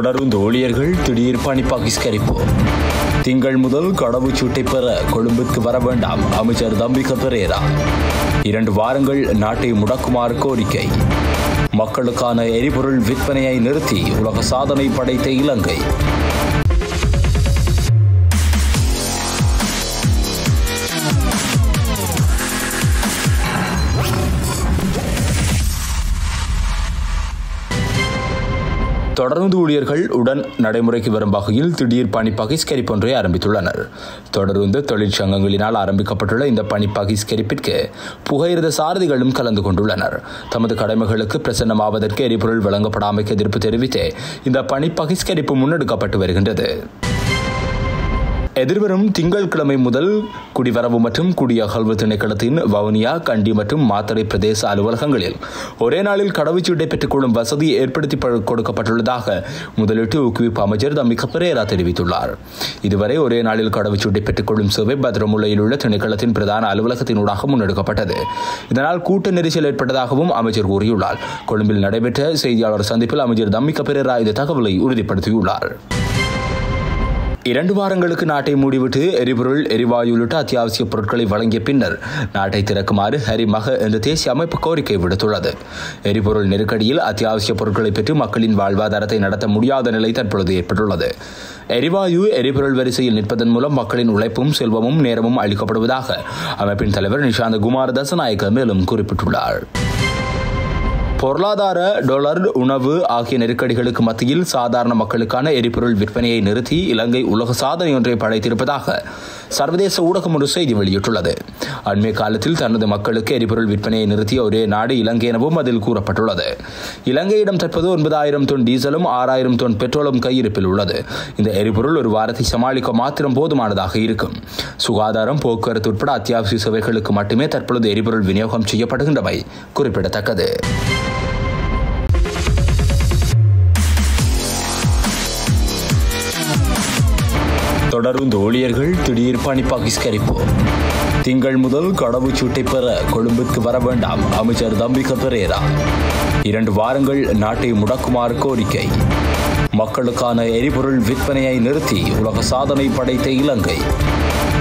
தொடர்ந்து ஊழியர்கள் திடீர் பணி பகிஷ்கரிப்பு திங்கள் முதல் கடவுச்சீட்டை பெற கொழும்புக்கு வர வேண்டாம் அமைச்சர் தம்பிக பெரேரா இரண்டு வாரங்கள் நாட்டை முடக்குமாறு கோரிக்கை மக்களுக்கான எரிபொருள் விற்பனையை நிறுத்தி உலக சாதனை படைத்த இலங்கை தொடர்ந்து ஊழியர்கள் உடன் நடைமுறைக்கு வரும் வகையில் திடீர் பணி பகிஷ்கரிப்பு ஒன்றை ஆரம்பித்துள்ளனர் தொடர்ந்து தொழிற்சங்கங்களினால் ஆரம்பிக்கப்பட்டுள்ள இந்த பணி பகிஷ்கரிப்பிற்கு புகையிரத சாரதிகளும் கலந்து கொண்டுள்ளனர் தமது கடமைகளுக்கு பிரசன்னமாவதற்கு எரிபொருள் வழங்கப்படாமைக்கு எதிர்ப்பு தெரிவித்து இந்த பணி பகிஷ்கரிப்பு முன்னெடுக்கப்பட்டு வருகின்றது எதிர்வரும் திங்கட்கிழமை முதல் குடிவரவு மற்றும் குடியகழ்வு திணைக்களத்தின் வவுனியா கண்டி மற்றும் மாத்தறை பிரதேச அலுவலகங்களில் ஒரே நாளில் கடவுச்சீட்டை பெற்றுக் கொள்ளும் வசதி ஏற்படுத்தி ப- கொடுக்கப்பட்டுள்ளதாக முதலீட்டு ஊக்குவிப்பு அமைச்சர் தம்பிக பெரேரா தெரிவித்துள்ளார் இதுவரை ஒரே நாளில் கடவுச்சீட்டை பெற்றுக் கொள்ளும் சேவை பத்திரமுல்லையில் உள்ள திணைக்களத்தின் பிரதான அலுவலகத்தினூடாக முன்னெடுக்கப்பட்டது இதனால் கூட்ட நெரிசல் ஏற்பட்டதாகவும் அமைச்சர் கூறியுள்ளார் கொழும்பில் நடைபெற்ற செய்தியாளர் சந்திப்பில் அமைச்சர் தம்பிக பெரேரா இந்த தகவலை உறுதிப்படுத்தியுள்ளார் இரண்டு வாரங்களுக்கு நாட்டை மூடிவிட்டு எரிபொருள் எரிவாயு உள்ளிட்ட அத்தியாவசிய பொருட்களை வழங்கிய பின்னர் நாட்டை திறக்குமாறு ஹரிமக என்ற தேசிய அமைப்பு கோரிக்கை விடுத்துள்ளது எரிபொருள் நெருக்கடியில் அத்தியாவசிய பொருட்களை பெற்று மக்களின் வாழ்வாதாரத்தை நடத்த முடியாத நிலை தற்பொழுது ஏற்பட்டுள்ளது எரிவாயு எரிபொருள் வரிசையில் நிற்பதன் மூலம் மக்களின் உழைப்பும் செல்வமும் நேரமும் அளிக்கப்படுவதாக அமைப்பின் தலைவர் நிஷாந்த குமார் தசநாயக்க மேலும் குறிப்பிட்டுள்ளார் பொருளாதார டொலர் உணவு ஆகிய நெருக்கடிகளுக்கு மத்தியில் சாதாரண மக்களுக்கான எரிபொருள் விற்பனையை நிறுத்தி இலங்கை உலக சாதனை ஒன்றை படைத்திருப்பதாக சர்வதேச ஊடகம் ஒரு செய்தி வெளியிட்டுள்ளது அண்மை காலத்தில் தனது மக்களுக்கு எரிபொருள் விற்பனையை நிறுத்திய ஒரே நாடு இலங்கை எனவும் அதில் கூறப்பட்டுள்ளது இலங்கையிடம் தற்போது ஒன்பதாயிரம் தொன் டீசலும் ஆறாயிரம் தொன் பெட்ரோலும் கையிருப்பில் உள்ளது இந்த எரிபொருள் ஒரு வாரத்தை சமாளிக்க மாத்திரம் போதுமானதாக இருக்கும் சுகாதாரம் போக்குவரத்து உட்பட அத்தியாவசிய சேவைகளுக்கு மட்டுமே தற்பொழுது எரிபொருள் விநியோகம் செய்யப்படுகின்றமை குறிப்பிடத்தக்கது தொடர்ந்து ஊழியர்கள் திடீர் பணி பகிஷ்கரிப்பு திங்கள் முதல் கடவுச்சீட்டை பெற கொழும்புக்கு வர வேண்டாம் அமைச்சர் தம்பிக பெரேரா இரண்டு வாரங்கள் நாட்டை முடக்குமாறு கோரிக்கை மக்களுக்கான எரிபொருள் விற்பனையை நிறுத்தி உலக சாதனை படைத்த இலங்கை